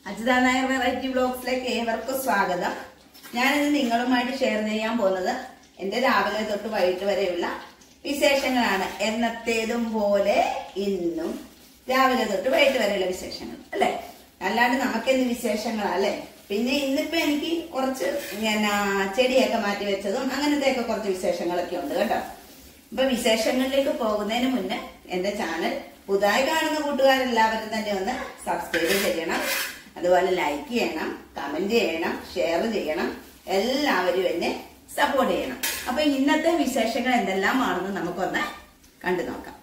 Ajitha Nair variety ബ്ലോഗ്സിലേക്ക് ഏവർക്കും സ്വാഗതം ഞാനിന്ന് നിങ്ങളുമായിട്ട് ഷെയർ ചെയ്യാൻ പോകുന്നത് എന്റെ രാവിലെ തൊട്ട് വൈകിട്ട് വരെയുള്ള വിശേഷങ്ങളാണ് എന്നത്തേതും പോലെ ഇന്നും രാവിലെ തൊട്ട് വൈകിട്ട് വരെയുള്ള വിശേഷങ്ങൾ അല്ലെ അല്ലാണ്ട് നമുക്കെന്ത് വിശേഷങ്ങളാ അല്ലെ പിന്നെ ഇന്നിപ്പോ എനിക്ക് കുറച്ച് പിന്നെ ചെടിയൊക്കെ മാറ്റി വെച്ചതും അങ്ങനത്തെ ഒക്കെ കുറച്ച് വിശേഷങ്ങളൊക്കെ ഉണ്ട് കേട്ടോ ഇപ്പൊ വിശേഷങ്ങളിലേക്ക് പോകുന്നതിന് മുന്നേ എന്റെ ചാനൽ പുതുതായി കാണുന്ന കൂട്ടുകാരെല്ലാവരും തന്നെ ഒന്ന് സബ്സ്ക്രൈബ് ചെയ്യണം അതുപോലെ ലൈക്ക് ചെയ്യണം കമന്റ് ചെയ്യണം ഷെയർ ചെയ്യണം എല്ലാവരും എന്നെ സപ്പോർട്ട് ചെയ്യണം അപ്പൊ ഇന്നത്തെ വിശേഷങ്ങൾ എന്തെല്ലാമാണെന്ന് നമുക്കൊന്ന് കണ്ടു നോക്കാം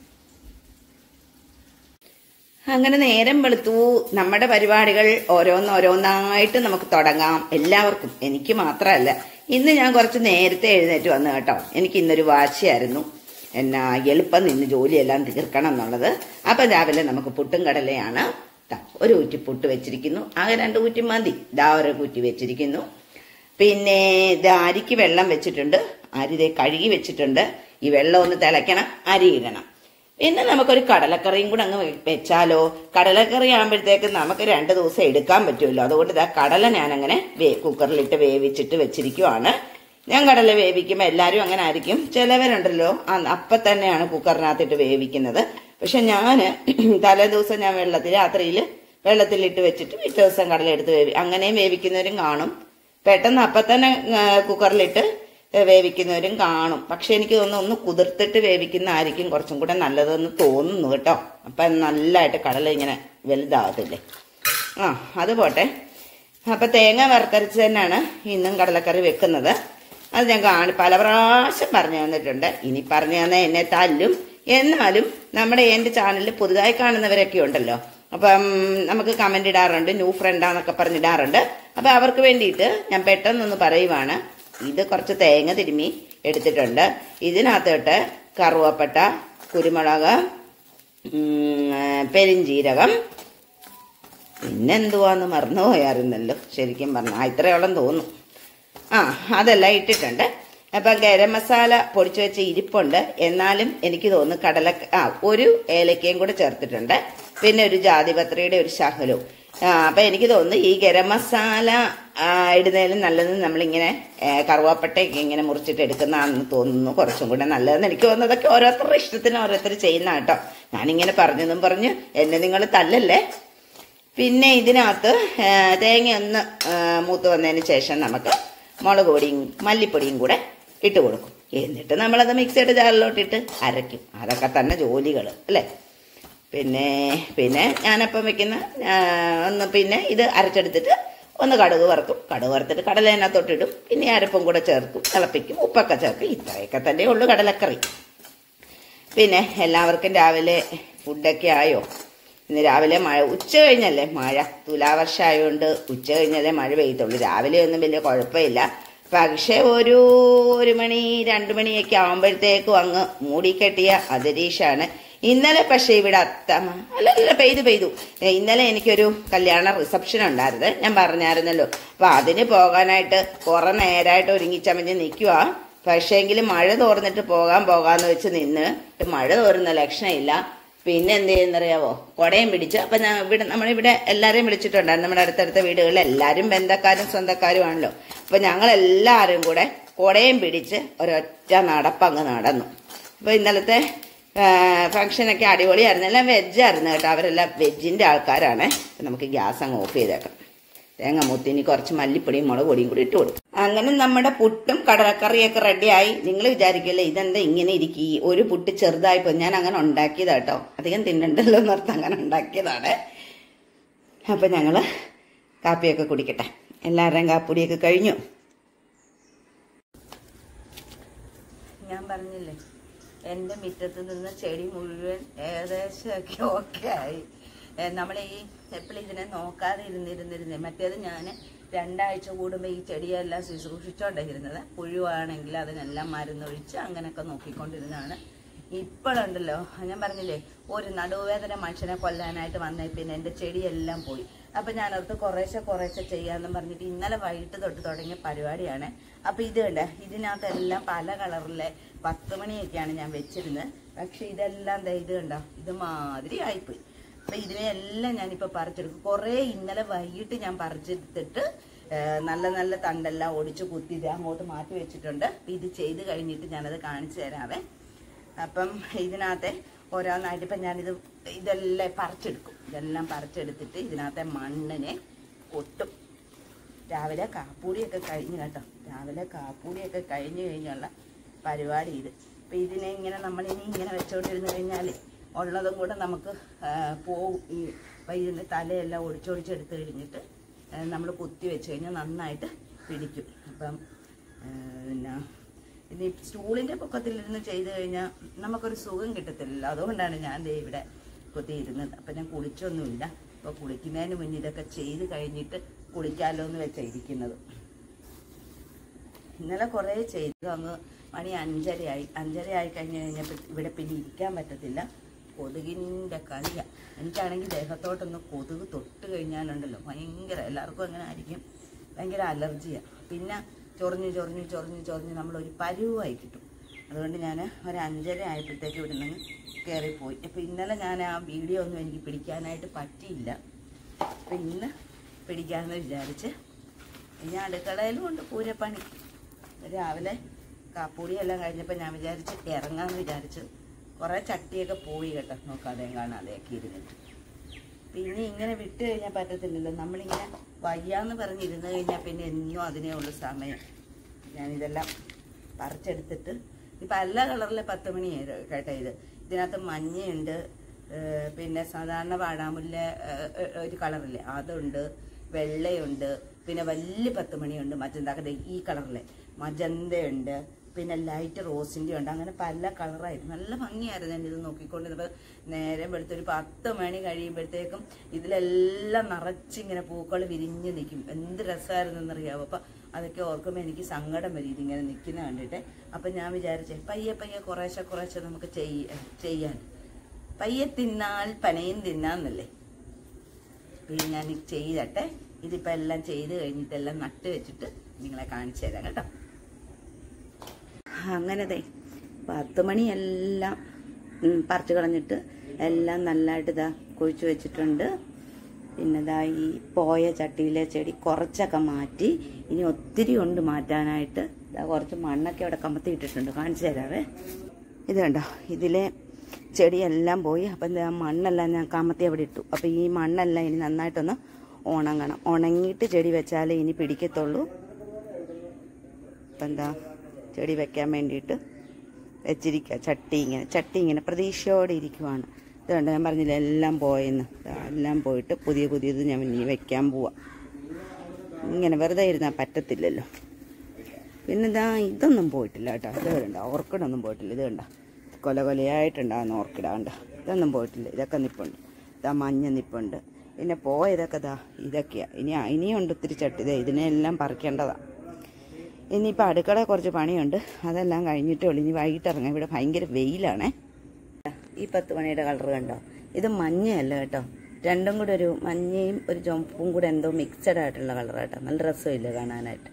അങ്ങനെ നേരം വെളുത്തു നമ്മുടെ പരിപാടികൾ ഓരോന്നോരോന്നായിട്ട് നമുക്ക് തുടങ്ങാം എല്ലാവർക്കും എനിക്ക് മാത്രമല്ല ഇന്ന് ഞാൻ കുറച്ച് നേരത്തെ എഴുന്നേറ്റ് വന്നു കേട്ടോ എനിക്ക് ഇന്നൊരു വാശിയായിരുന്നു എന്നാ എളുപ്പം നിന്ന് ജോലിയെല്ലാം തീർക്കണം എന്നുള്ളത് അപ്പം രാവിലെ നമുക്ക് പുട്ടും കടലയാണ് ദാ, ഒരു കുറ്റി പുട്ട് വെച്ചിരിക്കുന്നു ആകെ രണ്ട് കുറ്റി മതി ദാ ഒരു കുറ്റി വെച്ചിരിക്കുന്നു പിന്നെ ഇത് അരിക്ക് വെള്ളം വെച്ചിട്ടുണ്ട് അരി ദേ കഴുകി വെച്ചിട്ടുണ്ട് ഈ വെള്ളം ഒന്ന് തിളയ്ക്കണം അരി ഇടണം പിന്നെ നമുക്കൊരു കടലക്കറിയും കൂടെ അങ്ങ് വെ- വെച്ചാലോ കടലക്കറി ആകുമ്പോഴത്തേക്ക് നമുക്ക് രണ്ട് ദിവസം എടുക്കാൻ പറ്റുമല്ലോ അതുകൊണ്ട് ഇതാ കടല ഞാനങ്ങനെ വേ കുക്കറിലിട്ട് വേവിച്ചിട്ട് വെച്ചിരിക്കുവാണ് ഞാൻ കടല വേവിക്കുമ്പോൾ എല്ലാവരും അങ്ങനെ ആയിരിക്കും ചിലവരുണ്ടല്ലോ ആ- അപ്പം തന്നെയാണ് കുക്കറിനകത്തിട്ട് വേവിക്കുന്നത് പക്ഷെ ഞാൻ തലേ ദിവസം ഞാൻ വെള്ളത്തിൽ രാത്രിയിൽ വെള്ളത്തിലിട്ട് വെച്ചിട്ട് പിറ്റേ ദിവസം കടല എടുത്ത് വേവി അങ്ങനെയും വേവിക്കുന്നവരും കാണും പെട്ടെന്ന് അപ്പം തന്നെ ആ, കുക്കറിലിട്ട് വേവിക്കുന്നവരും കാണും പക്ഷെ എനിക്ക് തോന്നുന്നു ഒന്ന് കുതിർത്തിട്ട് വേവിക്കുന്ന ആയിരിക്കും കുറച്ചും കൂടെ നല്ലതെന്ന് തോന്നുന്നു കേട്ടോ അപ്പം നല്ലതായിട്ട് കടല ഇങ്ങനെ വലുതാകത്തില്ലേ ആ അത് പോട്ടെ അപ്പം തേങ്ങ വറുത്തരച്ച് തന്നെയാണ് ഇന്നും കടലക്കറി വെക്കുന്നത് അത് ഞാൻ കാണി പല പ്രാവശ്യം പറഞ്ഞു തന്നിട്ടുണ്ട് ഇനി പറഞ്ഞു തന്നാൽ എന്നെ തല്ലും എന്നാലും നമ്മുടെ എൻ്റെ ചാനലിൽ പുതുതായി കാണുന്നവരൊക്കെ ഉണ്ടല്ലോ അപ്പം നമുക്ക് കമന്റ് ഇടാറുണ്ട് ന്യൂ ഫ്രണ്ടാന്നൊക്കെ പറഞ്ഞിടാറുണ്ട് അപ്പം അവർക്ക് വേണ്ടിയിട്ട് ഞാൻ പെട്ടെന്നൊന്ന് പറയുവാണ് ഇത് കുറച്ച് തേങ്ങ തിരുമ്മി എടുത്തിട്ടുണ്ട് ഇതിനകത്തോട്ട് കറുവപ്പട്ട കുരുമുളക് ഉം, പെരിഞ്ജീരകം പിന്നെന്തുവാന്ന് മറന്നുപോയായിരുന്നല്ലോ ശരിക്കും പറഞ്ഞാൽ ഇത്രയോളം തോന്നും ആ അതെല്ലാം ഇട്ടിട്ടുണ്ട് അപ്പം ഗരം മസാല പൊടിച്ചു വെച്ച ഇരിപ്പുണ്ട് എന്നാലും എനിക്ക് തോന്നുന്നു കടല ആ ഒരു ഏലക്കയും കൂടെ ചേർത്തിട്ടുണ്ട് പിന്നെ ഒരു ജാതിപത്രിയുടെ ഒരു ശകലവും ആ, അപ്പൊ എനിക്ക് തോന്നുന്നു ഈ ഗരം മസാല ആ, ഇടുന്നതിലും നല്ലത് നമ്മളിങ്ങനെ ഏ, കറുവാപ്പട്ടയൊക്കെ ഇങ്ങനെ മുറിച്ചിട്ട് എടുക്കുന്നതാണെന്ന് തോന്നുന്നു കുറച്ചും കൂടെ നല്ലതെന്ന് എനിക്ക് തോന്നുന്നതൊക്കെ ഓരോരുത്തരുടെ ഇഷ്ടത്തിന് ഓരോരുത്തർ ചെയ്യുന്ന കേട്ടോ ഞാനിങ്ങനെ പറഞ്ഞതും പറഞ്ഞ് എന്നെ നിങ്ങൾ തല്ലല്ലേ പിന്നെ ഇതിനകത്ത് ആ, തേങ്ങ ഒന്ന് ആ, മൂത്ത് വന്നതിന് ശേഷം നമുക്ക് മുളക് പൊടിയും മല്ലിപ്പൊടിയും കൂടെ ഇട്ട് കൊടുക്കും എന്നിട്ട് നമ്മളത് മിക്സിയുടെ ജാറിലോട്ടിട്ട് അരയ്ക്കും അതൊക്കെ തന്നെ ജോലികൾ അല്ലേ പിന്നെ പിന്നെ ഞാനപ്പം വെക്കുന്ന ആ, ഒന്ന് പിന്നെ ഇത് അരച്ചെടുത്തിട്ട് ഒന്ന് കടുക് വറുക്കും കടുക് വറുത്തിട്ട് കടല അതിനകത്തോട്ടിടും പിന്നെ അരപ്പും കൂടെ ചേർക്കും തിളപ്പിക്കും ഉപ്പൊക്കെ ചേർക്കും ഇത്രയൊക്കെ തന്നെ ഉള്ളു കടലക്കറി പിന്നെ എല്ലാവർക്കും രാവിലെ ഫുഡൊക്കെ ആയോ ഇന്ന് രാവിലെ മഴ ഉച്ച കഴിഞ്ഞല്ലേ മഴ തുലാവർഷമായതുകൊണ്ട് ഉച്ച കഴിഞ്ഞല്ലേ മഴ പെയ്യത്തുള്ളൂ രാവിലെ ഒന്നും വലിയ കുഴപ്പമില്ല പക്ഷെ ഒരു ഒരു മണി രണ്ടു മണിയൊക്കെ ആകുമ്പോഴത്തേക്കും അങ്ങ് മൂടിക്കെട്ടിയ അന്തരീക്ഷാണ് ഇന്നലെ പക്ഷേ ഇവിടെ അത്ത അല്ല അല്ല പെയ്തു പെയ്തു ഏ, ഇന്നലെ എനിക്കൊരു കല്യാണ റിസപ്ഷൻ ഉണ്ടായിരുന്നു ഞാൻ പറഞ്ഞായിരുന്നല്ലോ അപ്പൊ അതിന് പോകാനായിട്ട് കുറെ നേരമായിട്ട് ഒരുങ്ങിച്ചമഞ്ഞ് നിൽക്കുക പക്ഷേങ്കിൽ മഴ തോർന്നിട്ട് പോകാൻ പോകാന്ന് വെച്ച് നിന്ന് മഴ തോരുന്ന ലക്ഷണമില്ല പിന്നെ എന്ത് ചെയ്യുന്നറിയാവോ കുടയും പിടിച്ച് അപ്പൊ ഞാൻ ഇവിടെ നമ്മളിവിടെ എല്ലാരെയും വിളിച്ചിട്ടുണ്ടായിരുന്നു നമ്മുടെ അടുത്തടുത്ത വീടുകളിൽ എല്ലാവരും ബന്ധക്കാരും സ്വന്തക്കാരും ആണല്ലോ അപ്പൊ ഞങ്ങൾ എല്ലാവരും കൂടെ കുടയും പിടിച്ച് ഒരൊറ്റ നടപ്പങ്ങ് നടന്നു അപ്പൊ ഇന്നലത്തെ ഫംഗ്ഷനൊക്കെ അടിപൊളിയായിരുന്നു എല്ലാം വെജായിരുന്നു കേട്ടോ അവരെല്ലാം വെജിന്റെ ആൾക്കാരാണ് അപ്പൊ നമുക്ക് ഗ്യാസ് അങ്ങ് ഓഫ് ചെയ്തേക്കാം തേങ്ങ മൂത്തിനി കുറച്ച് മല്ലിപ്പൊടിയും മുളക് പൊടിയും കൂടി ഇട്ട് കൊടുക്കും അങ്ങനെ നമ്മുടെ പുട്ടും കടലക്കറിയൊക്കെ റെഡിയായി നിങ്ങൾ വിചാരിക്കില്ലേ ഇതെന്താ ഇങ്ങനെ ഇരിക്കി ഒരു പുട്ട് ചെറുതായിപ്പോ ഞാൻ അങ്ങനെ ഉണ്ടാക്കിയതാ കേട്ടോ അധികം തിന്നണ്ടല്ലോ എന്നോർത്ത് അങ്ങനെ ഉണ്ടാക്കിയതാണ് അപ്പൊ ഞങ്ങള് കാപ്പിയൊക്കെ കുടിക്കട്ടെ എല്ലാവരുടെയും കാപ്പിടിയൊക്കെ കഴിഞ്ഞു ഞാൻ പറഞ്ഞില്ലേ എൻ്റെ മുറ്റത്ത് നിന്ന് ചെടി മുഴുവൻ ഏകദേശമൊക്കെ ഓക്കെ ആയി നമ്മൾ ഈ എപ്പോഴും ഇതിനെ നോക്കാതെ ഇരുന്നിരുന്നിരുന്നേ മറ്റേത് ഞാൻ രണ്ടാഴ്ച കൂടുമ്പോൾ ഈ ചെടിയെല്ലാം ശുശ്രൂഷിച്ചോണ്ടിരുന്നത് പുഴുവാണെങ്കിൽ അതിനെല്ലാം മരുന്നൊഴിച്ച് അങ്ങനെയൊക്കെ നോക്കിക്കൊണ്ടിരുന്നതാണ് ഇപ്പോഴുണ്ടല്ലോ ഞാൻ പറഞ്ഞില്ലേ ഒരു നടുവേദന മനുഷ്യനെ കൊല്ലാനായിട്ട് വന്നേ പിന്നെ എൻ്റെ ചെടിയെല്ലാം പോയി അപ്പൊ ഞാനടുത്ത് കുറേശ്ശെ കുറേശ്ശെ ചെയ്യാന്നും പറഞ്ഞിട്ട് ഇന്നലെ വൈകിട്ട് തൊട്ട് തുടങ്ങിയ പരിപാടിയാണ് അപ്പൊ ഇത് കണ്ട ഇതിനകത്തെല്ലാം പല കളറിലെ പത്ത് മണിയൊക്കെയാണ് ഞാൻ വെച്ചിരുന്നത് പക്ഷെ ഇതെല്ലാം ദേ ഇത് കണ്ടോ ഇത് മാതിരി ആയിപ്പോയി അപ്പൊ ഇതിനെയെല്ലാം ഞാനിപ്പോ പറിച്ചെടുക്കും കുറേ ഇന്നലെ വൈകിട്ട് ഞാൻ പറിച്ചെടുത്തിട്ട് ആ, നല്ല നല്ല തണ്ടെല്ലാം ഒടിച്ച് കുത്തി ഇത് അങ്ങോട്ട് മാറ്റി വെച്ചിട്ടുണ്ട് അപ്പൊ ഇത് ചെയ്ത് കഴിഞ്ഞിട്ട് ഞാനത് കാണിച്ചു തരാവേ അപ്പം ഇതിനകത്തെ ഓരോന്നായിട്ട് ഇപ്പം ഞാനിത് ഇതെല്ലാം പറിച്ചെടുക്കും ഇതെല്ലാം പറിച്ചെടുത്തിട്ട് ഇതിനകത്തെ മണ്ണിനെ കൊട്ടും രാവിലെ കാപ്പൂടിയൊക്കെ കഴിഞ്ഞ് കേട്ടോ രാവിലെ കാപ്പൂടിയൊക്കെ കഴിഞ്ഞ് കഴിഞ്ഞുള്ള പരിപാടി ഇത് അപ്പം ഇതിനെ ഇങ്ങനെ നമ്മളിനി ഇങ്ങനെ വെച്ചോണ്ടിരുന്ന് കഴിഞ്ഞാൽ ഉള്ളതും കൂടെ നമുക്ക് ആ, പോവും ഈ അപ്പം ഇതിൻ്റെ തലയെല്ലാം ഒടിച്ചൊടിച്ചെടുത്ത് കഴിഞ്ഞിട്ട് നമ്മൾ കുത്തി വെച്ച് കഴിഞ്ഞാൽ നന്നായിട്ട് പിടിക്കും അപ്പം ആ, പിന്നെ ഇനി സ്റ്റൂളിൻ്റെ പൊക്കത്തിലിരുന്ന് ചെയ്ത് കഴിഞ്ഞാൽ നമുക്കൊരു സുഖം കിട്ടത്തില്ലല്ലോ അതുകൊണ്ടാണ് ഞാൻ ദേ ഇവിടെ കുത്തിയിരുന്നത് അപ്പം ഞാൻ കുളിച്ചൊന്നുമില്ല അപ്പോൾ കുളിക്കുന്നതിന് മുന്നേ ഇതൊക്കെ ചെയ്ത് കഴിഞ്ഞിട്ട് കുളിക്കാമല്ലോ എന്ന് വെച്ചാൽ ഇരിക്കുന്നത് ഇന്നലെ കുറേ ചെയ്തു അങ്ങ് മണി അഞ്ചരയായി അഞ്ചരയായി കഴിഞ്ഞ് കഴിഞ്ഞപ്പോൾ ഇവിടെ പിന്നെ ഇരിക്കാൻ പറ്റത്തില്ല കൊതുകിൻ്റെ കളിയ എനിക്കാണെങ്കിൽ ദേഹത്തോട്ടൊന്ന് കൊതുക് തൊട്ട് കഴിഞ്ഞാലുണ്ടല്ലോ ഭയങ്കര എല്ലാവർക്കും അങ്ങനെ ആയിരിക്കും ഭയങ്കര അലർജിയാണ് പിന്നെ ചൊറിഞ്ഞ് ചൊറിഞ്ഞ് ചൊറിഞ്ഞ് ചൊറിഞ്ഞ് നമ്മളൊരു പരുവായി കിട്ടും അതുകൊണ്ട് ഞാൻ ഒരു അഞ്ചര ആയപ്പോഴത്തേക്ക് ഇവിടെ നിന്ന് കയറിപ്പോയി അപ്പോൾ ഇന്നലെ ഞാൻ ആ വീഡിയോ ഒന്നും എനിക്ക് പിടിക്കാനായിട്ട് പറ്റിയില്ല അപ്പം ഇന്ന് പിടിക്കാമെന്ന് വിചാരിച്ച് ഇനി അടുക്കളയിലും ഉണ്ട് പൂരപ്പണി രാവിലെ കാപ്പൂടിയെല്ലാം കഴിഞ്ഞപ്പോൾ ഞാൻ വിചാരിച്ച് ഇറങ്ങാമെന്ന് വിചാരിച്ചു കുറേ ചട്ടിയൊക്കെ പോയി കേട്ടോ നോക്കാതെയും കാണാതെയൊക്കെ ഇരുന്നിട്ട് പിന്നെ ഇങ്ങനെ വിട്ട് കഴിഞ്ഞാൽ പറ്റത്തില്ലല്ലോ നമ്മളിങ്ങനെ വയ്യാന്ന് പറഞ്ഞിരുന്ന് കഴിഞ്ഞാൽ പിന്നെ എന്നും അതിനേ ഉള്ളൂ സമയം ഞാനിതെല്ലാം പറിച്ചെടുത്തിട്ട് ഇപ്പം എല്ലാ കളറിലെ പത്ത് മണി കേട്ടോ ഇത് ഇതിനകത്ത് മഞ്ഞയുണ്ട് ഏഹ് പിന്നെ സാധാരണ വാടാമുല്ല ഏഹ് ഒരു കളറില്ലേ അതുണ്ട് വെള്ളയുണ്ട് പിന്നെ വലിയ പത്ത് മണിയുണ്ട് മറ്റെന്താ ഈ കളറിലെ മജന്തയുണ്ട് പിന്നെ ലൈറ്റ് റോസിൻ്റെ ഉണ്ട് അങ്ങനെ പല കളറായിരുന്നു നല്ല ഭംഗിയായിരുന്നു ഞാൻ ഇത് നോക്കിക്കൊണ്ടിരുന്നപ്പോൾ നേരെ വെളുത്തൊരു പത്ത് മണി കഴിയുമ്പോഴത്തേക്കും ഇതിലെല്ലാം നിറച്ചിങ്ങനെ പൂക്കൾ വിരിഞ്ഞ് നിൽക്കും എന്ത് രസമായിരുന്നെന്നറിയാമോ അപ്പം അതൊക്കെ ഓർക്കുമ്പോൾ എനിക്ക് സങ്കടം വരും ഇതിങ്ങനെ നിൽക്കുന്ന കണ്ടിട്ട് അപ്പം ഞാൻ വിചാരിച്ചേ പയ്യെ പയ്യെ കുറേശ്ശെ കുറേശ്ശെ നമുക്ക് ചെയ്യ ചെയ്യാൻ പയ്യെ തിന്നാൽ പനയും തിന്നാന്നല്ലേ പിന്നെ ഞാൻ ഇത് ചെയ്തട്ടെ ഇതിപ്പോൾ എല്ലാം ചെയ്ത് കഴിഞ്ഞിട്ടെല്ലാം നട്ട് വെച്ചിട്ട് നിങ്ങളെ കാണിച്ചു തരാം കേട്ടോ അങ്ങനെ ദേ പത്ത് മണിയെല്ലാം ഉം, പറിച്ച് കളഞ്ഞിട്ട് എല്ലാം നല്ലതായിട്ട് ഇതാ കുഴിച്ചു വെച്ചിട്ടുണ്ട് പിന്നെ ഇതാ ഈ പോയ ചട്ടിയിലെ ചെടി കുറച്ചൊക്കെ മാറ്റി ഇനി ഒത്തിരി ഉണ്ട് മാറ്റാനായിട്ട് ഇതാ കുറച്ച് മണ്ണൊക്കെ അവിടെ കമത്തി ഇട്ടിട്ടുണ്ട് കാണിച്ചു തരാവേ ഇത് കണ്ടോ ഇതിലെ ചെടിയെല്ലാം പോയി അപ്പം എന്താ മണ്ണെല്ലാം ഞാൻ കമത്തി അവിടെ ഇട്ടു അപ്പം ഈ മണ്ണെല്ലാം ഇനി നന്നായിട്ടൊന്ന് ഉണങ്ങണം ഉണങ്ങിയിട്ട് ചെടി വെച്ചാലേ ഇനി പിടിക്കത്തുള്ളൂ അപ്പം എന്താ ചെടി വെക്കാൻ വേണ്ടിയിട്ട് വെച്ചിരിക്കുക ചട്ടി ഇങ്ങനെ ചട്ടി ഇങ്ങനെ പ്രതീക്ഷയോടെ ഇരിക്കുവാണ് ഇത് കണ്ടോ ഞാൻ പറഞ്ഞില്ല എല്ലാം പോയെന്ന് ദാ എല്ലാം പോയിട്ട് പുതിയ പുതിയത് ഞാൻ ഇനി വെക്കാൻ പോവാം ഇങ്ങനെ വെറുതെ ഇരുന്നാൽ പറ്റത്തില്ലല്ലോ പിന്നെ ഇതാ ഇതൊന്നും പോയിട്ടില്ല കേട്ടോ ഇത് കണ്ടോ ഓർക്കിഡൊന്നും പോയിട്ടില്ല ഇത് കണ്ടോ കൊല കൊലയായിട്ടുണ്ടാകുന്ന ഓർക്കിഡ കണ്ടോ ഇതൊന്നും പോയിട്ടില്ല ഇതൊക്കെ നിപ്പുണ്ട് ഇതാ മഞ്ഞ നിപ്പുണ്ട് പിന്നെ പോയതൊക്കെ ഇതാ ഇതൊക്കെയാണ് ഇനി ഇനിയുണ്ട് ഒത്തിരി ചട്ടി ഇതേ ഇതിനെല്ലാം പറിക്കേണ്ടതാണ് ഇനിയിപ്പോൾ അടുക്കളയിൽ കുറച്ച് പണിയുണ്ട് അതെല്ലാം കഴിഞ്ഞിട്ടേ ഉള്ളൂ ഇനി വൈകിട്ട് ഇറങ്ങാം ഇവിടെ ഭയങ്കര വെയിലാണേ ഈ പത്ത് മണിയുടെ കളർ കണ്ടോ ഇത് മഞ്ഞയല്ല കേട്ടോ രണ്ടും കൂടെ ഒരു മഞ്ഞയും ഒരു ചുമപ്പും കൂടെ എന്തോ മിക്സഡ് ആയിട്ടുള്ള കളർ കേട്ടോ നല്ല രസമില്ല കാണാനായിട്ട്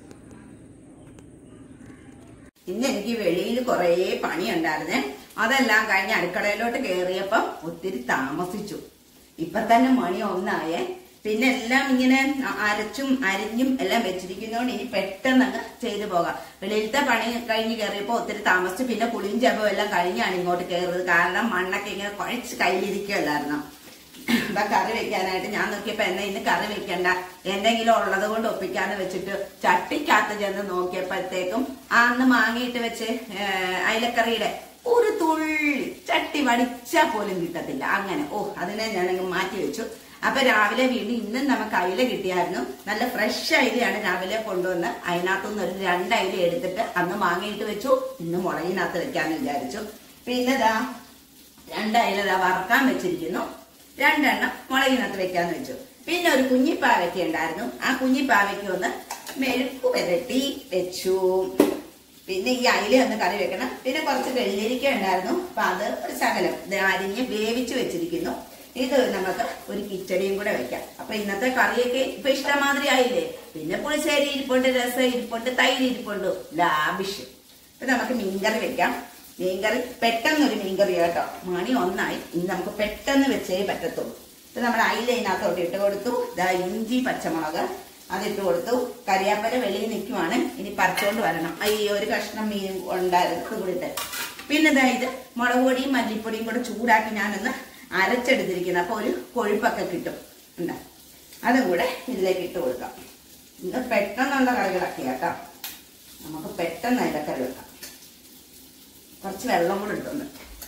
ഇന്ന് എനിക്ക് വെളിയിൽ കുറേ പണിയുണ്ടായിരുന്നേ അതെല്ലാം കഴിഞ്ഞ് അടുക്കളയിലോട്ട് കയറിയപ്പോ ഒത്തിരി താമസിച്ചു ഇപ്പൊ തന്നെ മണി ഒന്നായേ പിന്നെ എല്ലാം ഇങ്ങനെ അ- അരച്ചും അരിഞ്ഞും എല്ലാം വെച്ചിരിക്കുന്നതുകൊണ്ട് ഇനി പെട്ടെന്ന് അങ്ങ് ചെയ്തു പോകാം വെളിയിലത്തെ പണി കഴിഞ്ഞ് കയറിയപ്പോ ഒത്തിരി താമസിച്ചു പിന്നെ കുളിയും ജപവും എല്ലാം കഴിഞ്ഞാണ് ഇങ്ങോട്ട് കയറുന്നത് കാരണം മണ്ണൊക്കെ ഇങ്ങനെ കുഴച്ച് കയ്യിലിരിക്കുമല്ലായിരുന്നു ഇപ്പൊ കറി വെക്കാനായിട്ട് ഞാൻ നോക്കിയപ്പോ എന്നാ ഇന്ന് കറി വെക്കണ്ട എന്തെങ്കിലും ഉള്ളത് കൊണ്ട് ഒപ്പിക്കാന്ന് വെച്ചിട്ട് ചട്ടിക്കകത്ത് ചെന്ന് നോക്കിയപ്പോഴത്തേക്കും ആ അന്ന് മാങ്ങിയിട്ട് വെച്ച് ഏഹ്, അയിലക്കറിയുടെ ഒരു തുള്ളി ചട്ടി വടിച്ചാ പോലും കിട്ടത്തില്ല അങ്ങനെ ഓ അതിനെ ഞാനങ്ങ് മാറ്റി വെച്ചു അപ്പൊ രാവിലെ വീണ്ടും ഇന്നും നമുക്ക് അയില കിട്ടിയായിരുന്നു നല്ല ഫ്രഷ് അയിലയാണ് രാവിലെ കൊണ്ടുവന്ന് അതിനകത്തുനിന്ന് ഒരു രണ്ട് അയില എടുത്തിട്ട് അന്ന് മാങ്ങിയിട്ട് വെച്ചു ഇന്ന് മുളകിനകത്ത് വെക്കാന്ന് വിചാരിച്ചു പിന്നെ ദാ രണ്ട് അയില ദാ വറക്കാൻ വെച്ചിരിക്കുന്നു രണ്ടെണ്ണം മുളകിനകത്ത് വെക്കാന്ന് വെച്ചു പിന്നെ ഒരു കുഞ്ഞിപ്പാവയ്ക്ക ഉണ്ടായിരുന്നു ആ കുഞ്ഞിപ്പാവയ്ക്ക ഒന്ന് മെഴുക്ക് പുരട്ടി വെച്ചു പിന്നെ ഈ അയില ഒന്ന് കറി വെക്കണം പിന്നെ കുറച്ച് വെള്ളരിക്ക ഉണ്ടായിരുന്നു അപ്പൊ അത് ഒരു ശകലം ദേ അരിഞ്ഞ് വേവിച്ച് വെച്ചിരിക്കുന്നു ഇത് നമുക്ക് ഒരു കിച്ചടിയും കൂടെ വെക്കാം അപ്പൊ ഇന്നത്തെ കറിയൊക്കെ ഇപ്പൊ ഇഷ്ടമാതിരി ആയില്ലേ പിന്നെ പുളിശ്ശേരി ഇരിപ്പുണ്ട് രസം ഇരിപ്പുണ്ട് തൈര് ഇരിപ്പുണ്ട് ലാഭിഷ് ഇപ്പൊ നമുക്ക് മീൻകറി വെക്കാം മീൻകറി പെട്ടെന്നൊരു മീൻകറി കേട്ടോ മണി ഒന്നായി ഇനി നമുക്ക് പെട്ടെന്ന് വെച്ചേ പറ്റത്തുള്ളൂ ഇത് നമ്മൾ അയില ഇതിനകത്തോട്ട് ഇട്ട് കൊടുത്തു ദാ ഇഞ്ചി പച്ചമുളക് അതിട്ട് കൊടുത്തു കരിയാപ്പല വെളിയിൽ നിൽക്കുവാണ് ഇനി പറിച്ചുകൊണ്ട് വരണം ഈ ഒരു കഷ്ണം മീൻ ഉണ്ടായിരുന്നു ഇത് കൂടി ഇട്ട് പിന്നെ ദാ ഇത് മുളക് പൊടിയും മല്ലിപ്പൊടിയും കൂടെ ചൂടാക്കി ഞാനൊന്ന് അരച്ചെടുത്തിരിക്കുന്നത് അപ്പോൾ ഒരു കൊഴുപ്പൊക്കെ കിട്ടും ഉണ്ടാ അതും കൂടെ ഇതിലേക്ക് ഇട്ട് കൊടുക്കാം ഇത് പെട്ടെന്നുള്ള കറികളൊക്കെ കേട്ടോ നമുക്ക് പെട്ടെന്ന് ഇലക്കറി വെക്കാം കുറച്ച് വെള്ളം കൂടെ ഇട്ടുണ്ട്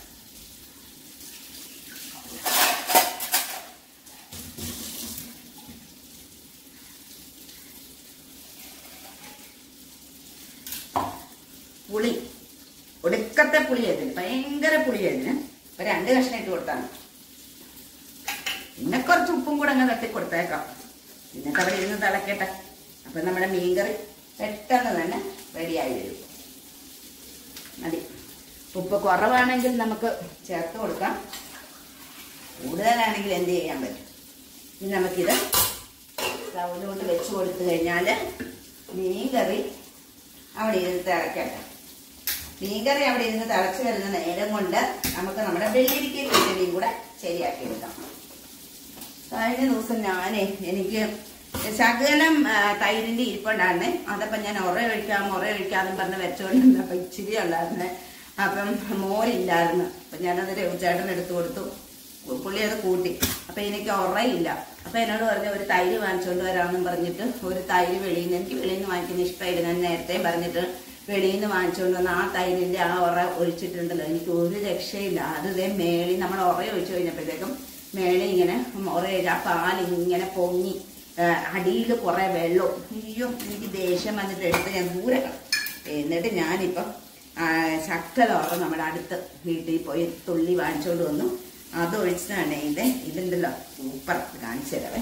പുളി ഒടുക്കത്തെ പുളിയായിരുന്നു ഭയങ്കര പുളിയായിരുന്നു ഇപ്പൊ രണ്ട് കഷ്ണം ഇട്ട് കൊടുത്താണ് പിന്നെ കുറച്ച് ഉപ്പും കൂടെ അങ്ങ് തട്ടി കൊടുത്തേക്കാം എന്നിട്ട് അവിടെ ഇരുന്ന് തിളക്കട്ടെ അപ്പൊ നമ്മുടെ മീൻകറി പെട്ടെന്ന് തന്നെ റെഡിയായി വരും മതി ഉപ്പ് കുറവാണെങ്കിൽ നമുക്ക് ചേർത്ത് കൊടുക്കാം കൂടുതലാണെങ്കിൽ എന്ത് ചെയ്യാൻ പറ്റും ഇനി നമുക്കിത് സ്റ്റൗവിൽ കൊണ്ട് വെച്ച് കൊടുത്തു കഴിഞ്ഞാൽ മീൻകറി അവിടെ ഇരുന്ന് തിളക്കട്ടെ മീൻകറി അവിടെ ഇരുന്ന് തിളച്ച് വരുന്ന നേരം കൊണ്ട് നമുക്ക് നമ്മുടെ വെള്ളിരിക്ക കിച്ചടിയും കൂടെ ശരിയാക്കി എടുക്കാം കഴിഞ്ഞ ദിവസം ഞാനേ എനിക്ക് ശകലം ആ, തൈരിന്റെ ഇരിപ്പുണ്ടായിരുന്നേ അതപ്പം ഞാൻ ഉറ ഒഴിക്കാം ഉറ ഒഴിക്കാന്നും പറഞ്ഞ് വെച്ചോണ്ടിരുന്നു അപ്പം ഇച്ചിരി ഉണ്ടായിരുന്നേ അപ്പം മോരില്ലായിരുന്നു അപ്പം ഞാനത് രവിചേട്ടൻ എടുത്തു കൊടുത്തു പുള്ളി അത് കൂട്ടി അപ്പം എനിക്ക് ഉറയില്ല അപ്പം എന്നോട് പറഞ്ഞു ഒരു തൈര് വാങ്ങിച്ചുകൊണ്ട് വരാമെന്നും പറഞ്ഞിട്ട് ഒരു തൈര് വെളിയിൽ നിന്ന് എനിക്ക് വെളിയിൽ നിന്ന് വാങ്ങിക്കുന്ന ഇഷ്ടമായില്ല ഞാൻ നേരത്തെ പറഞ്ഞിട്ട് വെളിയിൽ നിന്ന് വാങ്ങിച്ചുകൊണ്ട് വന്ന ആ തൈരിന്റെ ആ ഉറ ഒഴിച്ചിട്ടുണ്ടല്ലോ എനിക്ക് ഒരു രക്ഷയില്ല അത് ഇതേ മേളിൽ നമ്മൾ ഉറ ഒഴിച്ചു കഴിഞ്ഞപ്പോഴത്തേക്കും മേളിൽ ഇങ്ങനെ ഉറയില്ല ആ പാൽ ഇങ്ങനെ പൊങ്ങി അടിയിൽ കുറെ വെള്ളവും അയ്യോ എനിക്ക് ദേഷ്യം വന്നിട്ട് എടുത്ത് ഞാൻ ദൂരെ കളഞ്ഞു. എന്നിട്ട് ഞാനിപ്പം ആ, ശക്തത ഉറ നമ്മുടെ അടുത്ത് വീട്ടിൽ പോയി തുള്ളി വാങ്ങിച്ചോണ്ട് വന്നു അത് ഒഴിച്ചതാണ് ഇത് ഇതുണ്ടല്ലോ സൂപ്പർ കാണിച്ചു തരാവേ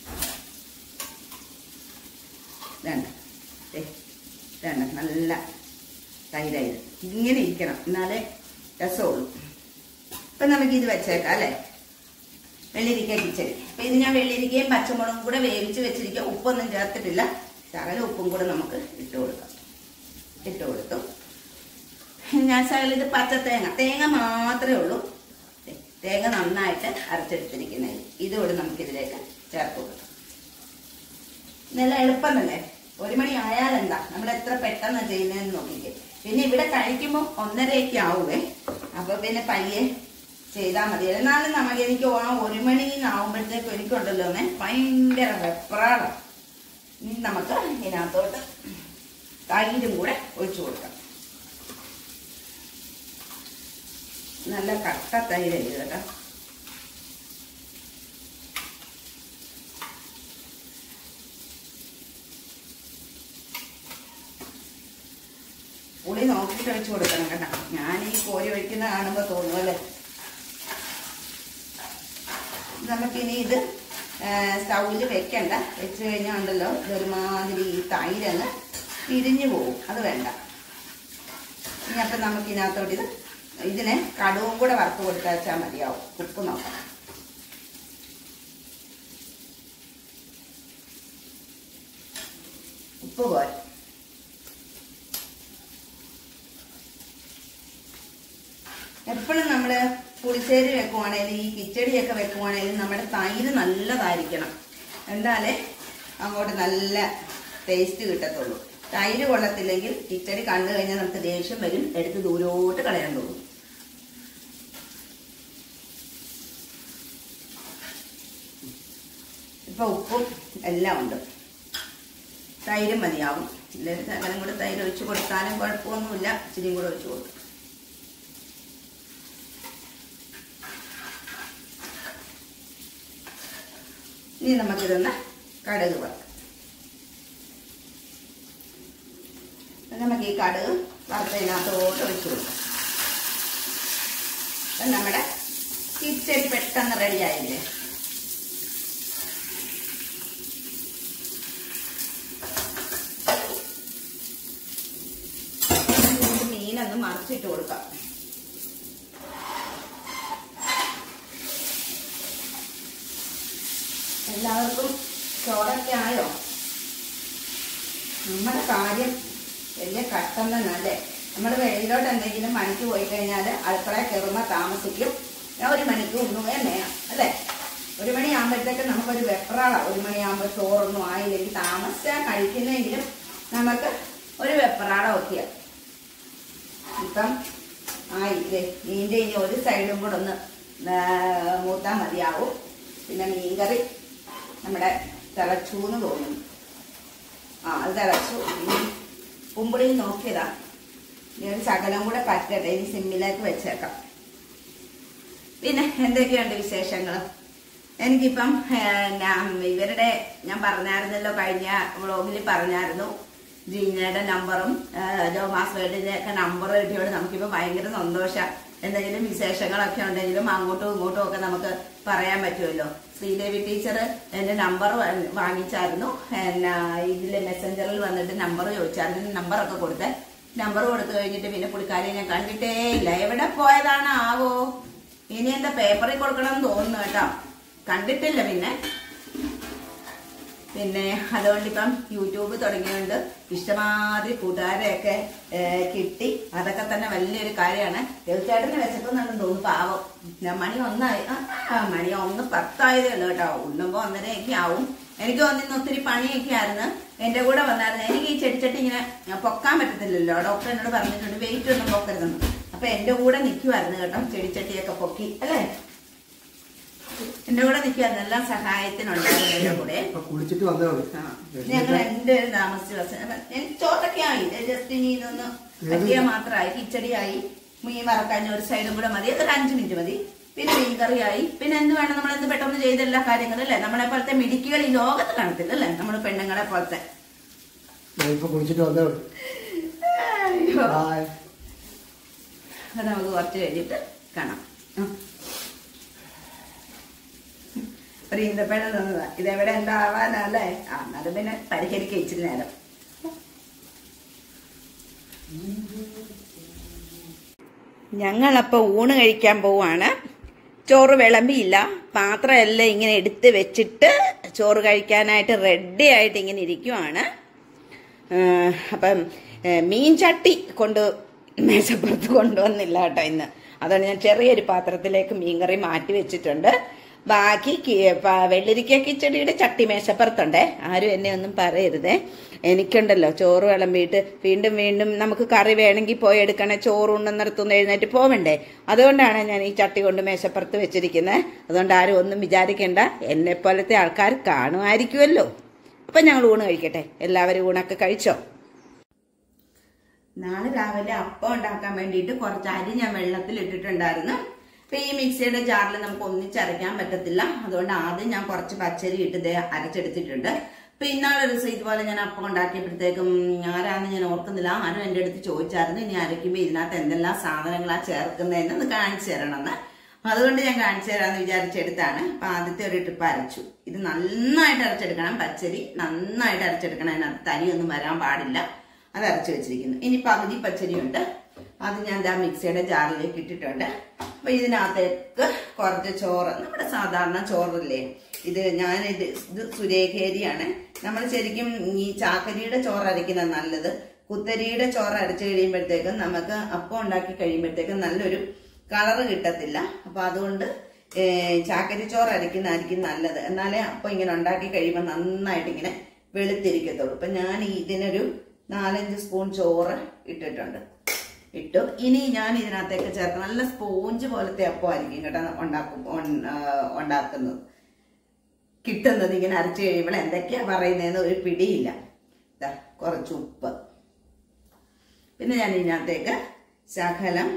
വേണ്ട ഏ വേണ്ട നല്ല തൈരായത് ഇങ്ങനെ ഇരിക്കണം എന്നാലേ രസമുള്ളൂ ഇപ്പം നമുക്ക് ഇത് വെച്ചേക്കാം അല്ലേ വെള്ളിരിക്ക കിച്ചടി അപ്പൊ ഇത് ഞാൻ വെള്ളിരിക്കയും പച്ചമുളകും കൂടെ വേവിച്ച് വെച്ചിരിക്കുക ഉപ്പൊന്നും ചേർത്തിട്ടില്ല ശകല ഉപ്പും കൂടെ നമുക്ക് ഇട്ട് കൊടുക്കാം ഇട്ട് കൊടുത്തു ഞാൻ ശകല ഇത് പച്ച തേങ്ങ തേങ്ങ മാത്രമേ ഉള്ളൂ ദേ, തേങ്ങ നന്നായിട്ട് അരച്ചെടുത്തിരിക്കുന്നത് ഇതുകൂടെ നമുക്കിതിലേക്ക് ചേർത്ത് കൊടുക്കാം നല്ല എളുപ്പം തന്നെ ഒരു മണി ആയാലെന്താ നമ്മൾ എത്ര പെട്ടെന്ന് ചെയ്യുന്നതെന്ന് നോക്കിക്കേ പിന്നെ ഇവിടെ കഴിക്കുമ്പോൾ ഒന്നരയൊക്കെ ആവുമേ അപ്പൊ പിന്നെ പയ്യെ ചെയ്താൽ മതി എന്നാലും നമുക്ക് എനിക്ക് ആ ഒരു മണിന്നാവുമ്പോഴത്തേക്കും എനിക്കുണ്ടല്ലോ മേ ഭയങ്കര വെപ്രാളം ഇനി നമുക്ക് ഇതിനകത്തോട്ട് തൈരും കൂടെ ഒഴിച്ചു കൊടുക്കാം നല്ല കട്ട തൈര് ഇത് കേട്ടോ പുളി നോക്കിയിട്ട് ഒഴിച്ചു കൊടുക്കണം കേട്ടോ ഞാൻ ഈ കോരി ഒഴിക്കുന്ന കാണുമ്പോൾ തോന്നുമല്ലേ നമുക്കിനി ഇത് സ്റ്റൗവിൽ വെക്കണ്ട വെച്ച് കഴിഞ്ഞാൽ ഉണ്ടല്ലോ ഇതൊരുമാതിരി ഈ തൈരങ്ങ് പിരിഞ്ഞു പോകും അത് വേണ്ട ഇനി അപ്പം നമുക്ക് ഇതിനകത്തോട്ട് ഇത് ഇതിനെ കടുവും കൂടെ വറുത്ത് കൊടുത്താച്ചാൽ മതിയാവും ഉപ്പ് നോക്കാം ഉപ്പ് പോലെ എപ്പോഴും നമ്മൾ പുളിശ്ശേരി വെക്കുവാണേലും ഈ കിച്ചടിയൊക്കെ വെക്കുവാണേലും നമ്മുടെ തൈര് നല്ലതായിരിക്കണം എന്നാലേ അങ്ങോട്ട് നല്ല ടേസ്റ്റ് കിട്ടത്തുള്ളൂ തൈര് കൊള്ളത്തില്ലെങ്കിൽ കിച്ചടി കണ്ടു കഴിഞ്ഞാൽ നമുക്ക് ദേഷ്യം വരും എടുത്ത് ദൂരോട്ട് കളയാൻ തോന്നും ഇപ്പൊ ഉപ്പും എല്ലാം ഉണ്ട് തൈരും മതിയാവും ഇല്ലെങ്കിൽ ശകലം കൂടെ തൈര് ഒഴിച്ച് കൊടുത്താലും കുഴപ്പമൊന്നുമില്ല ഇച്ചിരിയും കൂടെ ഒഴിച്ച് കൊടുക്കും ഇനി നമുക്കിതൊന്ന് കടുക് വറുക്കാം അപ്പൊ നമുക്ക് ഈ കടുക് വറുത്തതിനകത്തോട്ട് ഒഴിച്ചു കൊടുക്കാം അപ്പൊ നമ്മുടെ കിച്ചടി പെട്ടെന്ന് റെഡി ആയില്ലേ നമുക്ക് മീനൊന്ന് മറിച്ചിട്ട് കൊടുക്കാം എല്ലാവർക്കും ചോറൊക്കെ ആയോ നമ്മുടെ കാര്യം വലിയ കഷ്ടം തന്നല്ലേ നമ്മൾ വെളിയിലോട്ട് എന്തെങ്കിലും പണിക്ക് പോയി കഴിഞ്ഞാൽ അടുക്കളയിൽ കയറുമ്പോൾ താമസിക്കും ഞാൻ ഒരു മണിക്ക് ഉണ്ണുകയും വേണം അല്ലേ ഒരു മണിയാകുമ്പോഴത്തേക്ക് നമുക്കൊരു വെപ്രാള ഒരു മണിയാകുമ്പോൾ ചോറൊന്നും ആയില്ലെങ്കിൽ താമസിച്ചാൽ കഴിക്കുന്നെങ്കിലും നമുക്ക് ഒരു വെപ്രാളം ഒക്കെയാണ് ഇപ്പം ആ ഇത് മീൻ്റെ ഇനി ഒരു സൈഡും കൂടെ ഒന്ന് മൂത്താൽ മതിയാവും പിന്നെ മീൻകറി നമ്മുടെ തിളച്ചു എന്ന് തോന്നുന്നു ആ അത് തിളച്ചു ഇനി കുമ്പിളിൽ നോക്കിയതാ ഇനി ഒരു ശകലം കൂടെ പറ്റട്ടെ ഇനി സിമ്മിലേക്ക് വെച്ചേക്കാം പിന്നെ എന്തൊക്കെയുണ്ട് വിശേഷങ്ങൾ എനിക്കിപ്പം ഏഹ്, ഞാൻ ഇവരുടെ ഞാൻ പറഞ്ഞായിരുന്നല്ലോ കഴിഞ്ഞ വ്ളോഗിൽ പറഞ്ഞായിരുന്നു ജീനയുടെ നമ്പറും ജോമാസ് വേൾഡിന്റെ ഒക്കെ നമ്പർ കിട്ടിയോട് നമുക്കിപ്പോൾ ഭയങ്കര സന്തോഷം എന്തെങ്കിലും വിശേഷങ്ങളൊക്കെ ഉണ്ടെങ്കിലും അങ്ങോട്ടും ഇങ്ങോട്ടും ഒക്കെ നമുക്ക് പറയാൻ പറ്റുമല്ലോ ശ്രീദേവി ടീച്ചർ എൻ്റെ നമ്പർ വാങ്ങിച്ചായിരുന്നു എന്നാ ഇതിലെ മെസ്സഞ്ചറിൽ വന്നിട്ട് നമ്പർ ചോദിച്ചായിരുന്നു നമ്പറൊക്കെ കൊടുത്ത് നമ്പർ കൊടുത്തു കഴിഞ്ഞിട്ട് പിന്നെ പുള്ളിക്കാരിയെ ഞാൻ കണ്ടിട്ടേ ഇല്ല എവിടെ പോയതാണ് ആവോ ഇനി എന്താ പേപ്പറിൽ കൊടുക്കണം എന്ന് തോന്നുന്നു കേട്ടോ കണ്ടിട്ടില്ല പിന്നെ പിന്നെ അതുകൊണ്ട് ഇപ്പം യൂട്യൂബ് തുടങ്ങിയോണ്ട് ഇഷ്ടമാതിരി കൂട്ടുകാരെയൊക്കെ ഏർ, കിട്ടി അതൊക്കെ തന്നെ വലിയൊരു കാര്യമാണ് തീർച്ചയായിട്ടും വിശക്കുന്നുണ്ടെന്ന് തോന്നുന്നു പാവം ഞാൻ മണി ഒന്നായി ആ, ആ, മണി ഒന്ന് പത്തായതേ ഉള്ളൂ കേട്ടോ ഉണ്ണുമ്പോ ഒന്നരയൊക്കെ ആവും എനിക്ക് തോന്നുന്നു ഒത്തിരി പണിയൊക്കെ ആയിരുന്നു എന്റെ കൂടെ വന്നായിരുന്നു എനിക്ക് ഈ ചെടിച്ചട്ടി ഇങ്ങനെ പൊക്കാൻ പറ്റത്തില്ലല്ലോ ഡോക്ടർ എന്നോട് പറഞ്ഞിട്ടുണ്ട് വെയിറ്റ് ഒന്നും പൊക്കരുതെന്ന് അപ്പൊ എന്റെ കൂടെ നിൽക്കുമായിരുന്നു കേട്ടോ ചെടിച്ചട്ടിയൊക്കെ പൊക്കി അല്ലേ എന്റെ കൂടെ നിൽക്കുമായിരുന്നു എല്ലാം സഹായത്തിനുണ്ടായിരുന്നു എന്റെ കൂടെ ഇപ്പൊ കുളിച്ചിട്ട് വന്നേ ഉള്ളൂ ആ. ഞങ്ങൾ രണ്ടുപേരും താമസിച്ച് ബസ് എനിക്ക് ചോറൊക്കെ ആയി ജസ്റ്റ് ഇനി ഇതൊന്ന് പറ്റിയ മാത്രമായി കിച്ചടിയായി മീൻ വറക്കാൻ ഒരു സൈഡും കൂടെ മതി അതൊരു അഞ്ച് മിനിറ്റ് മതി പിന്നെ മീൻ കറിയായി പിന്നെ എന്ത് വേണം നമ്മൾ എന്ത് പെട്ടെന്ന് ചെയ്ത എല്ലാ കാര്യങ്ങളും അല്ലേ നമ്മളെ പോലത്തെ മിടുക്കികൾ ഈ ലോകത്ത് കാണത്തില്ല അല്ലേ നമ്മൾ പെണ്ണുങ്ങളെ പോലത്തെ ഞാൻ ഇപ്പൊ കുളിച്ചിട്ട് വന്നേ ഉള്ളൂ അയ്യോ. ബായ് അത് നമുക്ക് കുറച്ച് കഴിഞ്ഞിട്ട് കാണാം ഉം. ഒരു ഈന്തപ്പഴം തന്നതാ ഇതെവിടെ എന്താവാനല്ലേ ആ അത് പിന്നെ പരിഹരിക്കുക ഇച്ചിരി നേരം ഞങ്ങളപ്പോൾ ഊണ് കഴിക്കാൻ പോവാണ് ചോറ് വിളമ്പിയില്ല പാത്രമെല്ലാം ഇങ്ങനെ എടുത്ത് വെച്ചിട്ട് ചോറ് കഴിക്കാനായിട്ട് റെഡി ആയിട്ട് ഇങ്ങനെ ഇരിക്കുവാണ് ഏഹ് അപ്പം ഏഹ് മീൻ ചട്ടി കൊണ്ട് മേശപ്പുറത്ത് കൊണ്ടുവന്നില്ല കേട്ടോ ഇന്ന് അതുകൊണ്ട് ഞാൻ ചെറിയൊരു പാത്രത്തിലേക്ക് മീൻകറി മാറ്റി വെച്ചിട്ടുണ്ട് ബാക്കി കി- പ- വെള്ളരിക്ക കിച്ചടിയുടെ ചട്ടി മേശപ്പുറത്തുണ്ടേ ആരും എന്നെ ഒന്നും പറയരുതേ എനിക്കുണ്ടല്ലോ ചോറ് വിളമ്പിയിട്ട് വീണ്ടും വീണ്ടും നമുക്ക് കറി വേണമെങ്കിൽ പോയി എടുക്കണേ ചോറ് ഉണ്ടെന്നിടത്തുനിന്ന് എഴുന്നേറ്റ് പോവണ്ടേ അതുകൊണ്ടാണ് ഞാൻ ഈ ചട്ടി കൊണ്ട് മേശപ്പുറത്ത് വെച്ചിരിക്കുന്നത് അതുകൊണ്ട് ആരും ഒന്നും വിചാരിക്കേണ്ട എന്നെ പോലത്തെ ആൾക്കാർ കാണുമായിരിക്കുമല്ലോ അപ്പൊ ഞങ്ങൾ ഊണ് കഴിക്കട്ടെ എല്ലാവരും ഊണൊക്കെ കഴിച്ചോ നാളെ രാവിലെ അപ്പം ഉണ്ടാക്കാൻ വേണ്ടിയിട്ട് കുറച്ച് അരി ഞാൻ വെള്ളത്തിൽ ഇട്ടിട്ടുണ്ടായിരുന്നു അപ്പൊ ഈ മിക്സിയുടെ ജാറിൽ നമുക്ക് ഒന്നിച്ചരയ്ക്കാൻ പറ്റത്തില്ല അതുകൊണ്ട് ആദ്യം ഞാൻ കുറച്ച് പച്ചരി ഇട്ട് ദേ അരച്ചെടുത്തിട്ടുണ്ട് അപ്പൊ ഇന്നാളൊരു ദിവസം ഇതുപോലെ ഞാൻ അപ്പം ഉണ്ടാക്കിയപ്പോഴത്തേക്കും ആരാന്ന് ഞാൻ ഓർക്കുന്നില്ല ആരും എൻ്റെ അടുത്ത് ചോദിച്ചായിരുന്നു ഇനി അരയ്ക്കുമ്പോൾ ഇതിനകത്ത് എന്തെല്ലാം സാധനങ്ങളാ ചേർക്കുന്നതെന്ന് ഒന്ന് കാണിച്ചു തരണമെന്ന് അതുകൊണ്ട് ഞാൻ കാണിച്ചു തരാമെന്ന് വിചാരിച്ചെടുത്താണ് അപ്പൊ ആദ്യത്തെ ഒരു ട്രിപ്പ് അരച്ചു ഇത് നന്നായിട്ട് അരച്ചെടുക്കണം പച്ചരി നന്നായിട്ട് അരച്ചെടുക്കണം അതിനകത്ത് തരിയൊന്നും വരാൻ പാടില്ല അത് അരച്ചു വെച്ചിരിക്കുന്നു ഇനി പകുതി പച്ചരിയുണ്ട് അത് ഞാൻ ദാ മിക്സിയുടെ ജാറിലേക്ക് ഇട്ടിട്ടുണ്ട് അപ്പൊ ഇതിനകത്തേക്ക് കുറച്ച് ചോറ് നമ്മുടെ സാധാരണ ചോറില്ലേ ഇത് ഞാൻ ഇത് ഇത് സുരേഖേരിയാണ് നമ്മൾ ശരിക്കും ഈ ചാക്കരിയുടെ ചോറ് അരയ്ക്കുന്നത് നല്ലത് കുത്തരിയുടെ ചോറ് അരച്ചു കഴിയുമ്പോഴത്തേക്കും നമുക്ക് അപ്പം ഉണ്ടാക്കി കഴിയുമ്പോഴത്തേക്കും നല്ലൊരു കളറ് കിട്ടത്തില്ല അപ്പൊ അതുകൊണ്ട് ഏഹ്, ചാക്കരി ചോറ് അരയ്ക്കുന്നതായിരിക്കും നല്ലത് എന്നാലേ അപ്പം ഇങ്ങനെ ഉണ്ടാക്കി കഴിയുമ്പോൾ നന്നായിട്ട് ഇങ്ങനെ വെളുത്തിരിക്കത്തുള്ളൂ അപ്പൊ ഞാൻ ഇതിനൊരു നാലഞ്ച് സ്പൂൺ ചോറ് ഇട്ടിട്ടുണ്ട് ഇട്ടു ഇനി ഞാൻ ഇതിനകത്തേക്ക് ചേർത്ത് നല്ല സ്പോഞ്ച് പോലത്തെ അപ്പമായിരിക്കും കേട്ടോ ഉണ്ടാക്കും ഉൺ- ആ, ഉണ്ടാക്കുന്നത് കിട്ടുന്നത് ഇങ്ങനെ അരച്ചു കഴിയുമ്പോൾ എന്തൊക്കെയാ പറയുന്നതെന്ന് ഒരു പിടിയില്ല ദാ, കുറച്ച് ഉപ്പ് പിന്നെ ഞാൻ ഇതിനകത്തേക്ക് ശകലം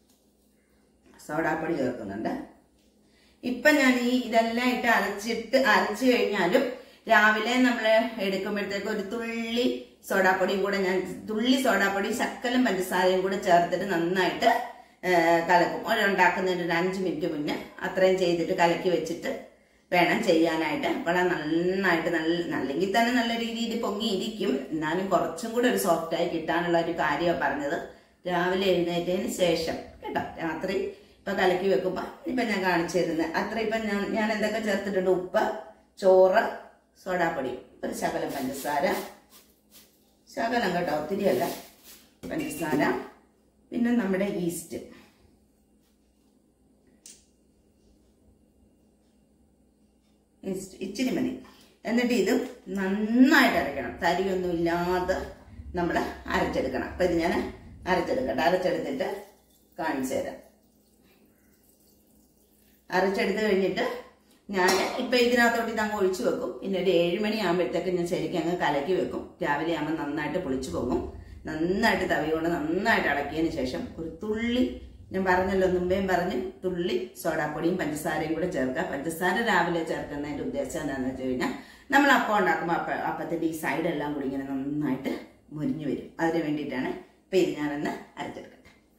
സോഡാപ്പൊടി ചേർക്കുന്നുണ്ട് ഇപ്പൊ ഞാൻ ഈ ഇതെല്ലാം ഇട്ട് അരച്ചിട്ട് അരച്ചു കഴിഞ്ഞാലും രാവിലെ നമ്മൾ എടുക്കുമ്പോഴത്തേക്ക് ഒരു തുള്ളി സോഡാപ്പൊടിയും കൂടെ ഞാൻ തുള്ളി സോഡാപ്പൊടി ശക്കലം പഞ്ചസാരയും കൂടെ ചേർത്തിട്ട് നന്നായിട്ട് ആ, കലക്കും ഉണ്ടാക്കുന്നതിന് ഒരു അഞ്ച് മിനിറ്റ് മുന്നേ അത്രയും ചെയ്തിട്ട് കലക്കി വെച്ചിട്ട് വേണം ചെയ്യാനായിട്ട് അപ്പോൾ അത് നന്നായിട്ട് നല്ല അല്ലെങ്കിൽ തന്നെ നല്ല രീതിയിൽ പൊങ്ങിയിരിക്കും എന്നാലും കുറച്ചും കൂടെ ഒരു സോഫ്റ്റായി കിട്ടാനുള്ള ഒരു കാര്യമാണ് പറഞ്ഞത് രാവിലെ എഴുന്നേറ്റതിന് ശേഷം കേട്ടോ രാത്രി ഇപ്പൊ കലക്കി വെക്കുമ്പോ ഇപ്പൊ ഞാൻ കാണിച്ചു തരുന്നത് അത്ര ഇപ്പൊ ഞാൻ ഞാൻ എന്തൊക്കെ ചേർത്തിട്ടുണ്ട് ഉപ്പ് ചോറ് സോഡാപ്പൊടി ഒരു ശകലം പഞ്ചസാര ശകലം കേട്ടോ ഒത്തിരി അല്ല പഞ്ചസാര പിന്നെ നമ്മുടെ ഈസ്റ്റ് ഈസ്റ്റ് ഇച്ചിരി മതി എന്നിട്ട് ഇത് നന്നായിട്ട് അരയ്ക്കണം തരിയൊന്നും ഇല്ലാതെ നമ്മൾ അരച്ചെടുക്കണം അപ്പം ഇത് ഞാൻ അരച്ചെടുക്കട്ടെ അരച്ചെടുത്തിട്ട് കാണിച്ചു തരാം അരച്ചെടുത്ത് കഴിഞ്ഞിട്ട് ഞാൻ ഇപ്പൊ ഇതിനകത്തോട്ട് ഇതങ്ങ് ഒഴിച്ചു വെക്കും പിന്നെ ഒരു ഏഴുമണി ആകുമ്പോഴത്തേക്ക് ഞാൻ ശരിക്കും അങ്ങ് കലക്കി വെക്കും രാവിലെ ആകുമ്പോൾ നന്നായിട്ട് പൊളിച്ചു പോകും നന്നായിട്ട് തവി കൊണ്ട് നന്നായിട്ട് അടക്കിയതിന് ശേഷം ഒരു തുള്ളി ഞാൻ പറഞ്ഞല്ലോ മുമ്പേയും പറഞ്ഞ് തുള്ളി സോഡാപ്പൊടിയും പഞ്ചസാരയും കൂടെ ചേർക്കുക പഞ്ചസാര രാവിലെ ചേർക്കുന്നതിന്റെ ഉദ്ദേശം എന്താണെന്ന് വെച്ച് കഴിഞ്ഞാൽ നമ്മൾ അപ്പം ഉണ്ടാക്കുമ്പോൾ അപ്പ അപ്പത്തിന്റെ ഈ സൈഡെല്ലാം കൂടി ഇങ്ങനെ നന്നായിട്ട് മുരിഞ്ഞു വരും അതിന് വേണ്ടിയിട്ടാണ് ഇപ്പൊ ഇത് ഞാനൊന്ന് അരച്ചെടുക്കട്ടെ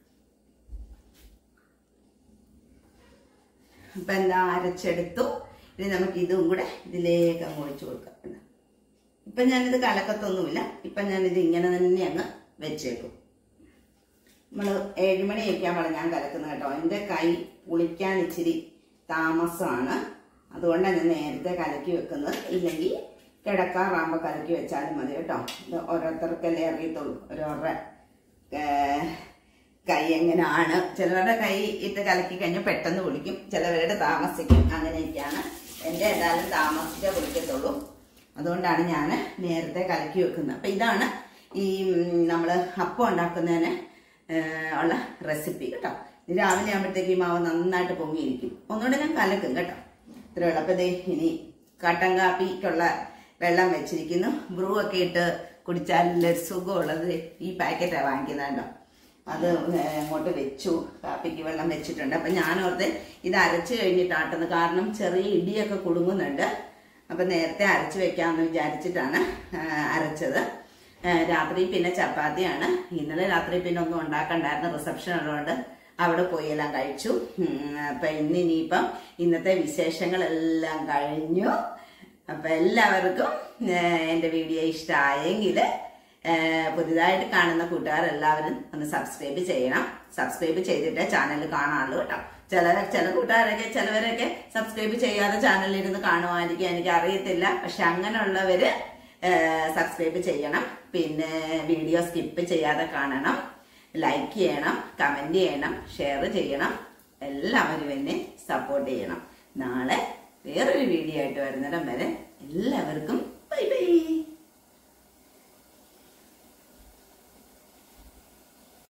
അപ്പൊ എന്താ അരച്ചെടുത്തു ഇനി നമുക്ക് ഇതും കൂടെ ഇതിലേക്ക് അങ്ങ് ഒഴിച്ചു കൊടുക്കാം കണ്ടോ? ഇപ്പൊ ഞാനിത് കലക്കത്തൊന്നുമില്ല ഇപ്പൊ ഞാനിത് ഇങ്ങനെ തന്നെ അങ്ങ് വെച്ചേക്കും നമ്മള് ഏഴുമണിയൊക്കെ ആകുമ്പോൾ ഞാൻ കലക്കുന്നത് കേട്ടോ എൻ്റെ കൈ പുളിക്കാൻ ഇച്ചിരി താമസമാണ് അതുകൊണ്ടാണ് ഞാൻ നേരത്തെ കലക്കി വെക്കുന്നത് ഇല്ലെങ്കിൽ കിടക്കാറാകുമ്പോൾ കലക്കി വെച്ചാലും മതി കേട്ടോ ഇത് ഓരോരുത്തർക്കല്ലേ അറിയത്തുള്ളൂ ഓരോരുടെ ഏർ, കൈ എങ്ങനെയാണ് ചിലവരുടെ കൈ ഇട്ട് കലക്കി കഴിഞ്ഞാൽ പെട്ടെന്ന് പൊളിക്കും ചിലവരുടെ താമസിക്കും അങ്ങനെയൊക്കെയാണ് എൻ്റെ ഏതായാലും താമസിച്ചേ പൊളിക്കത്തുള്ളൂ അതുകൊണ്ടാണ് ഞാൻ നേരത്തെ കലക്കി വെക്കുന്നത് അപ്പം ഇതാണ് ഈ നമ്മൾ അപ്പം ഉണ്ടാക്കുന്നതിന് ഏഹ്, ഉള്ള റെസിപ്പി കേട്ടോ ഇത് രാവിലെ ആകുമ്പോഴത്തേക്ക് ഈ മാവ് നന്നായിട്ട് പൊങ്ങിയിരിക്കും ഒന്നുകൂടെ ഞാൻ കലക്കും കേട്ടോ ഇത്രയേ ഉള്ളൂ അപ്പം ദേ ഇനി കട്ടൻ കാപ്പിക്കുള്ള വെള്ളം വെച്ചിരിക്കുന്നു ബ്രൂ ഒക്കെ ഇട്ട് കുടിച്ചാൽ സുഖമുള്ളത് ഈ പാക്കറ്റാണ് വാങ്ങിക്കുന്നത് കേട്ടോ അത് അങ്ങോട്ട് വെച്ചു കാപ്പിക്ക് വെള്ളം വെച്ചിട്ടുണ്ട് അപ്പം ഞാനോർത്ത് ഇത് അരച്ച് കഴിഞ്ഞിട്ടാട്ടുന്നത് കാരണം ചെറിയ ഇടിയൊക്കെ കുടുങ്ങുന്നുണ്ട് അപ്പം നേരത്തെ അരച്ച് വെക്കാമെന്ന് വിചാരിച്ചിട്ടാണ് ആ, അരച്ചത് ആ, രാത്രി പിന്നെ ചപ്പാത്തിയാണ് ഇന്നലെ രാത്രി പിന്നെ ഒന്നും ഉണ്ടാക്കണ്ടായിരുന്നു റിസപ്ഷൻ ഉള്ളതുകൊണ്ട് അവിടെ പോയി എല്ലാം കഴിച്ചു ഉം, അപ്പൊ ഇന്ന് ഇനിയിപ്പം ഇന്നത്തെ വിശേഷങ്ങളെല്ലാം കഴിഞ്ഞു അപ്പൊ എല്ലാവർക്കും ഏഹ്, എന്റെ വീഡിയോ ഇഷ്ടമായെങ്കിൽ പുതിയതായിട്ട് കാണുന്ന കൂട്ടുകാരെല്ലാവരും ഒന്ന് സബ്സ്ക്രൈബ് ചെയ്യണം സബ്സ്ക്രൈബ് ചെയ്തിട്ടേ ചാനൽ കാണാനുള്ളൂ കേട്ടോ ചില ചില കൂട്ടുകാരൊക്കെ ചിലവരൊക്കെ സബ്സ്ക്രൈബ് ചെയ്യാതെ ചാനലിൽ ഇരുന്ന് കാണുമായിരിക്കും എനിക്ക് അറിയത്തില്ല പക്ഷെ അങ്ങനെയുള്ളവര് സബ്സ്ക്രൈബ് ചെയ്യണം പിന്നെ വീഡിയോ സ്കിപ്പ് ചെയ്യാതെ കാണണം ലൈക്ക് ചെയ്യണം കമന്റ് ചെയ്യണം ഷെയർ ചെയ്യണം എല്ലാവരും എന്നെ സപ്പോർട്ട് ചെയ്യണം നാളെ വേറൊരു വീഡിയോ ആയിട്ട് വരുന്നിടം വരെ എല്ലാവർക്കും